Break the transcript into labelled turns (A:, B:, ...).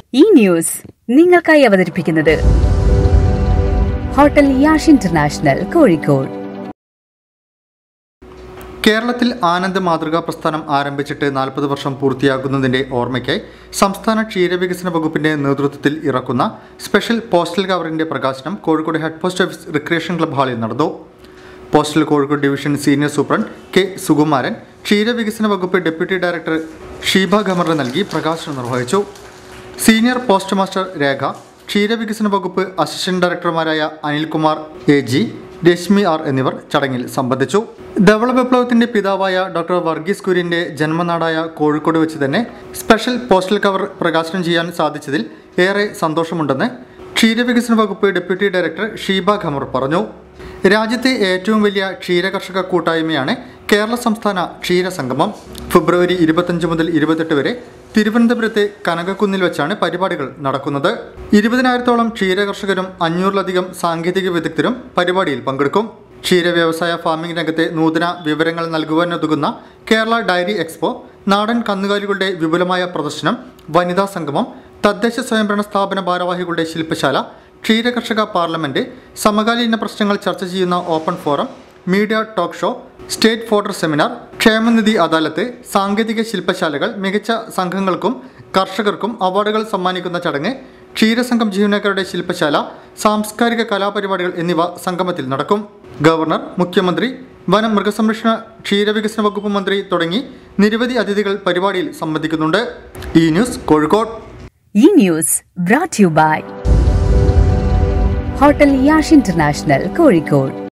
A: ഈ ന്യൂസ് നിങ്ങൾക്കായി അവതരിപ്പിക്കുന്നത് ഹോട്ടൽ യാഷ് ഇന്റർനാഷണൽ കോഴിക്കോട്
B: കേരളത്തിൽ ആനന്ദ് മാതൃകാ പ്രസ്ഥാനം ആരംഭിച്ചിട്ട് നാൽപ്പത് വർഷം പൂർത്തിയാക്കുന്നതിന്റെ ഓർമ്മയ്ക്കായി സംസ്ഥാന ക്ഷീരവികസന വകുപ്പിന്റെ നേതൃത്വത്തിൽ ഇറക്കുന്ന സ്പെഷ്യൽ പോസ്റ്റൽ കവറിന്റെ പ്രകാശനം Kozhikode head post office recreation club ഹാളിൽ നടന്നു postal Kozhikode division senior superintendent K Sukumaran ക്ഷീരവികസന വകുപ്പ് ഡെപ്യൂട്ടി ഡയറക്ടർ ഷീബ ഖമറിന് നൽകി പ്രകാശനം നിർവഹിച്ചു സീനിയർ പോസ്റ്റ് മാസ്റ്റർ രേഖ ക്ഷീരവികസന വകുപ്പ് അസിസ്റ്റന്റ് ഡയറക്ടർമാരായ Anilkumar A G Rashmi R എന്നിവർ ചടങ്ങിൽ സംബന്ധിച്ചു ധവള വിപ്ലവത്തിന്റെ പിതാവായ ഡോക്ടർ വർഗീസ് കുര്യന്റെ ജന്മനാടായ കോഴിക്കോട് വെച്ച് തന്നെ സ്പെഷ്യൽ പോസ്റ്റൽ കവർ പ്രകാശനം ചെയ്യാൻ സാധിച്ചതിൽ ഏറെ സന്തോഷമുണ്ടെന്ന് ക്ഷീരവികസന വകുപ്പ് ഡെപ്യൂട്ടി ഡയറക്ടർ ഷീബ ഖമർ പറഞ്ഞു രാജ്യത്തെ ഏറ്റവും വലിയ ക്ഷീരകർഷക കൂട്ടായ്മയാണ് കേരള സംസ്ഥാന ക്ഷീരസംഗമം ഫെബ്രുവരി ഇരുപത്തഞ്ച് മുതൽ ഇരുപത്തെട്ട് വരെ തിരുവനന്തപുരത്തെ കനകക്കുന്നിൽ വെച്ചാണ് പരിപാടികൾ നടക്കുന്നത് ഇരുപതിനായിരത്തോളം ക്ഷീരകർഷകരും അഞ്ഞൂറിലധികം സാങ്കേതിക വിദഗ്ധരും പരിപാടിയിൽ പങ്കെടുക്കും ക്ഷീര വ്യവസായ ഫാമിംഗ് രംഗത്തെ നൂതന വിവരങ്ങൾ നൽകുവാനുതകുന്ന കേരള ഡയറി എക്സ്പോ നാടൻ കന്നുകാലികളുടെ വിപുലമായ പ്രദർശനം വനിതാ സംഗമം തദ്ദേശ സ്വയംഭരണ സ്ഥാപന ഭാരവാഹികളുടെ ശില്പശാല ക്ഷീരകർഷക പാർലമെന്റ് സമകാലീന പ്രശ്നങ്ങൾ ചർച്ച ചെയ്യുന്ന open forum media talk show state ഫോട്ടർ സെമിനാർ ക്ഷേമനിധി അദാലത്ത് സാങ്കേതിക ശില്പശാലകൾ മികച്ച സംഘങ്ങൾക്കും കർഷകർക്കും അവാർഡുകൾ സമ്മാനിക്കുന്ന ചടങ്ങ് ക്ഷീരസംഘം ജീവനക്കാരുടെ ശില്പശാല സാംസ്കാരിക കലാപരിപാടികൾ എന്നിവ സംഗമത്തിൽ നടക്കും ഗവർണർ മുഖ്യമന്ത്രി വനം മൃഗസംരക്ഷണ ക്ഷീരവികസന വകുപ്പ് മന്ത്രി തുടങ്ങി നിരവധി അതിഥികൾ പരിപാടിയിൽ സംബന്ധിക്കുന്നുണ്ട് ഈ news Kozhikode
A: E news brought you by hotel Yash international Kozhikode